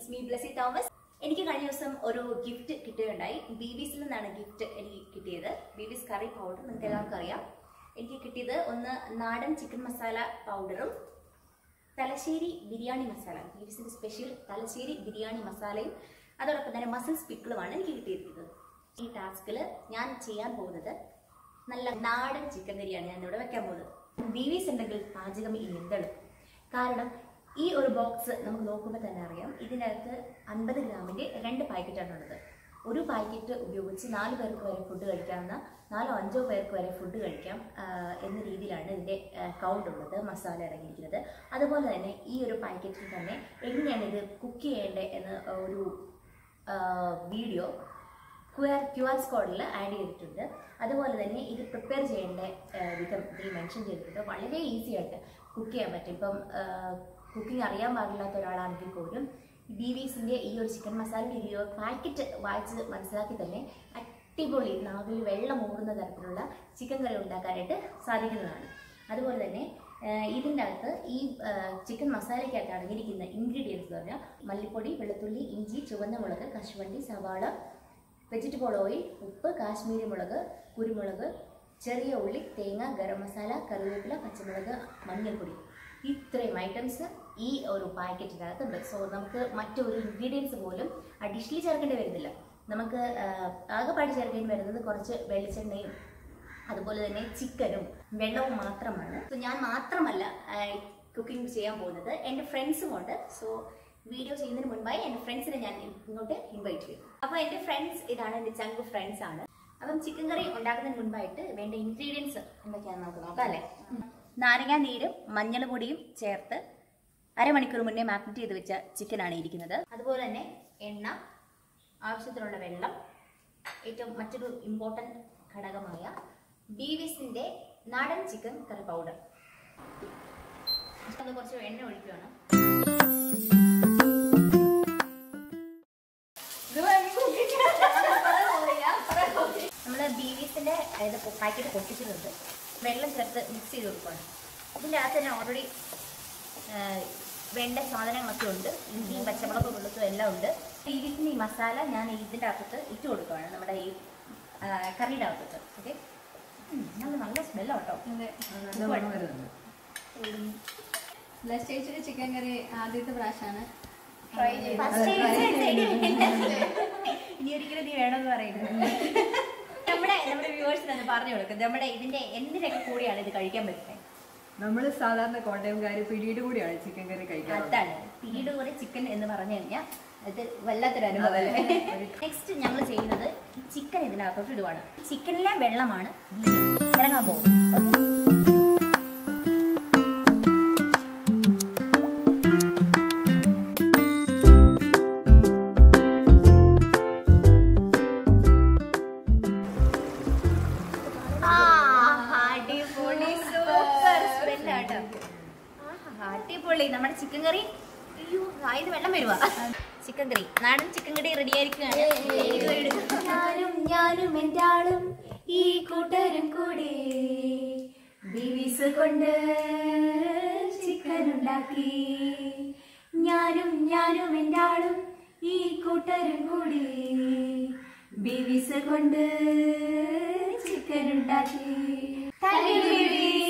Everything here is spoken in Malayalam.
ഇറ്റ്സ് മീ ബ്ലസി തോമസ് എനിക്ക് കഴിഞ്ഞ ദിവസം ഒരു ഗിഫ്റ്റ് കിട്ടുകയുണ്ടായി ബി ബിസിൽ നിന്നാണ് ഗിഫ്റ്റ് എനിക്ക് കിട്ടിയത് ബി ബിസ് കറി പൗഡർ നിങ്ങൾക്ക് എല്ലാവർക്കും അറിയാം എനിക്ക് കിട്ടിയത് ഒന്ന് നാടൻ ചിക്കൻ മസാല പൗഡറും തലശ്ശേരി ബിരിയാണി മസാല ബി ബിസിന്റെ സ്പെഷ്യൽ തലശ്ശേരി ബിരിയാണി മസാലയും അതോടൊപ്പം തന്നെ മസിൽസ് പിക്കിളുമാണ് എനിക്ക് കിട്ടിയിരിക്കുന്നത് ഈ ടാസ്കിൽ ഞാൻ ചെയ്യാൻ പോകുന്നത് നല്ല നാടൻ ചിക്കൻ കറിയാണ് ഞാൻ ഇവിടെ വെക്കാൻ പോകുന്നത് ബി വിസ് ഉണ്ടെങ്കിൽ പാചകം ഇനി എന്തെളുപ്പം കാരണം ഈ ഒരു ബോക്സ് നമുക്ക് നോക്കുമ്പോൾ തന്നെ അറിയാം ഇതിനകത്ത് അൻപത് ഗ്രാമിൻ്റെ രണ്ട് പാക്കറ്റാണ് ഉള്ളത് ഒരു പാക്കറ്റ് ഉപയോഗിച്ച് നാല് പേർക്ക് വരെ ഫുഡ് കഴിക്കാവുന്ന നാലോ അഞ്ചോ പേർക്ക് വരെ ഫുഡ് കഴിക്കാം ആ, എന്ന രീതിയിലാണ് ഇതിൻ്റെ കൗണ്ട് ഉള്ളത് മസാല അടങ്ങിയിരിക്കുന്നത് അതുപോലെ തന്നെ ഈ ഒരു പാക്കറ്റിൽ തന്നെ എങ്ങനെയാണ് ഇത് കുക്ക് ചെയ്യേണ്ടത് എന്ന് ഒരു video Q R Q R കോഡിൽ ആഡ് ചെയ്തിട്ടുണ്ട് അതുപോലെ തന്നെ ഇത് പ്രിപ്പയർ ചെയ്യേണ്ട ആ, വിധം ഇതിൽ മെൻഷൻ ചെയ്തിട്ടുണ്ട് വളരെ ഈസി ആയിട്ട് കുക്ക് ചെയ്യാൻ പറ്റും ഇപ്പം കുക്കിംഗ് അറിയാൻ പാടില്ലാത്ത ഒരാളാണെങ്കിൽ പോലും ബി വിസിൻ്റെ ഈ ഒരു ചിക്കൻ മസാലയുടെ ഈ ഒരു പാക്കറ്റ് വായിച്ച് മനസ്സിലാക്കി തന്നെ അടിപൊളി നാവിൽ വെള്ളം ഊറുന്ന തരത്തിലുള്ള ചിക്കൻ കറി ഉണ്ടാക്കാനായിട്ട് സാധിക്കുന്നതാണ് അതുപോലെ തന്നെ ആഹ് ഇതിൻ്റെ അകത്ത് ഈ ചിക്കൻ മസാലയ്ക്കകത്ത് അടങ്ങിയിരിക്കുന്ന ഇൻഗ്രീഡിയൻസ് എന്ന് പറഞ്ഞാൽ മല്ലിപ്പൊടി വെളുത്തുള്ളി ഇഞ്ചി ചുവന്ന മുളക് കശുവണ്ടി സവാള വെജിറ്റബിൾ ഓയിൽ ഉപ്പ് കാശ്മീരി മുളക് കുരുമുളക് ചെറിയ ഉള്ളി തേങ്ങ ഗരം മസാല കറിവേപ്പില പച്ചമുളക് മഞ്ഞൾപ്പൊടി ഇത്രയും ഐറ്റംസ് ഈ ഒരു പാക്കറ്റിനകത്തുണ്ട് സോ നമുക്ക് മറ്റൊരു ഇൻഗ്രീഡിയൻസ് പോലും അഡീഷണലി ചേർക്കേണ്ടി വരുന്നില്ല നമുക്ക് ആഹ്, ആകെപ്പാടി ചേർക്കേണ്ടി വരുന്നത് കുറച്ച് വെളിച്ചെണ്ണയും അതുപോലെ തന്നെ ചിക്കനും വെള്ളവും മാത്രമാണ് സോ ഞാൻ മാത്രമല്ല കുക്കിംഗ് ചെയ്യാൻ പോകുന്നത് എൻ്റെ ഫ്രണ്ട്സും ഉണ്ട് സോ വീഡിയോ ചെയ്യുന്നതിന് മുൻപായി എൻ്റെ ഫ്രണ്ട്സിനെ ഞാൻ ഇങ്ങോട്ട് ഇൻവൈറ്റ് ചെയ്യും അപ്പോൾ എൻ്റെ ഫ്രണ്ട്സ് ഇതാണ് എൻ്റെ ചങ്ക് ഫ്രണ്ട്സ് ആണ് അപ്പം ചിക്കൻ കറി ഉണ്ടാക്കുന്നതിന് മുൻപായിട്ട് വേണ്ട ഇൻഗ്രീഡിയൻസ് എന്തൊക്കെയാണെന്ന് നമുക്ക് നോക്കാം അല്ലേ നാരങ്ങാ നീരും മഞ്ഞൾ പൊടിയും ചേർത്ത് അരമണിക്കൂർ മുന്നേ മാഗ്നറ്റ് ചെയ്ത് വെച്ച ചിക്കനാണ് ഇരിക്കുന്നത് അതുപോലെ തന്നെ എണ്ണ ആവശ്യത്തിനുള്ള വെള്ളം ഏറ്റവും മറ്റൊരു ഇമ്പോർട്ടൻറ്റ് ഘടകമായ ബീവിസിന്റെ നാടൻ ചിക്കൻ കറി പൗഡർ അത് കുറച്ച് എണ്ണ ഒഴിക്കുകയാണ് നമ്മൾ ബീവീസിന്റെ ഇത് പാക്കറ്റ് പൊട്ടിച്ചിട്ടുണ്ട് വെള്ളം ചേർത്ത് മിക്സ് ചെയ്ത് കൊടുക്കുകയാണ് ഇതിൻ്റെ അകത്ത് തന്നെ ഓൾറെഡി വേണ്ട സാധനങ്ങളൊക്കെ ഉണ്ട് ഇഞ്ചിയും പച്ചമുളകും വെളുത്തും എല്ലാം ഉണ്ട് ബീവീസിൻ്റെ ഈ മസാല ഞാൻ ഇതിൻ്റെ അകത്ത് ഇട്ട് കൊടുക്കുകയാണ് നമ്മുടെ ഈ ആ, കറിയുടെ അകത്ത് ഓക്കെ നല്ല നല്ല സ്മെല്ലോ കേട്ടോ ബ്ലസ് ചേച്ചിയുടെ ചിക്കൻ കറി ആദ്യത്തെ പ്രാവശ്യമാണ് ട്രൈ ഇനി ഒരിക്കലും നീ വേണമെന്ന് പറയുന്നത് നമ്മുടെ നമ്മുടെ വ്യൂവേഴ്സിന് പറഞ്ഞു കൊടുക്കും നമ്മുടെ ഇതിന്റെ എന്തിനൊക്കെ കൂടിയാണ് ഇത് കഴിക്കാൻ പറ്റുന്നത് നമ്മള് സാധാരണ കോട്ടയംകാര് പിടിയുടെ കൂടിയാണ് ചിക്കൻ കറി കഴിക്കാറുള്ളത് അതാണ് പീട് പോലെ ചിക്കൻ എന്ന് പറഞ്ഞു കഴിഞ്ഞാൽ ഇത് വല്ലാത്തൊരു അനുഭവം നെക്സ്റ്റ് ഞങ്ങൾ ചെയ്യുന്നത് ചിക്കൻ ഇതിനകത്തോട്ട് ഇടുവാണ് ചിക്കനിലെ വെള്ളമാണ് ഇറങ്ങാൻ പോകും അടിപൊളി സൂപ്പർ സ്മെല്ലാട്ടോ ആഹാ, അടിപൊളി നമ്മുടെ ചിക്കൻ കറി അയ്യോ വായിന്ന് വെള്ളം വരുവാ ചിക്കൻ കറി നാടൻ ചിക്കൻ കറി റെഡി ആയിരിക്കുകയാണ് ഞാനും ഞാനും എൻ്റെ ആളും ഈ കൂട്ടരും കൂടി ബീവീസ് കൊണ്ട് ചിക്കൻ ഉണ്ടാക്കി ഞാനും ഞാനും എൻ്റെ ആളും ഈ കൂട്ടരും കൂടി ബീവീസ് കൊണ്ട് ചിക്കൻ ഉണ്ടാക്കി താങ്ക് യു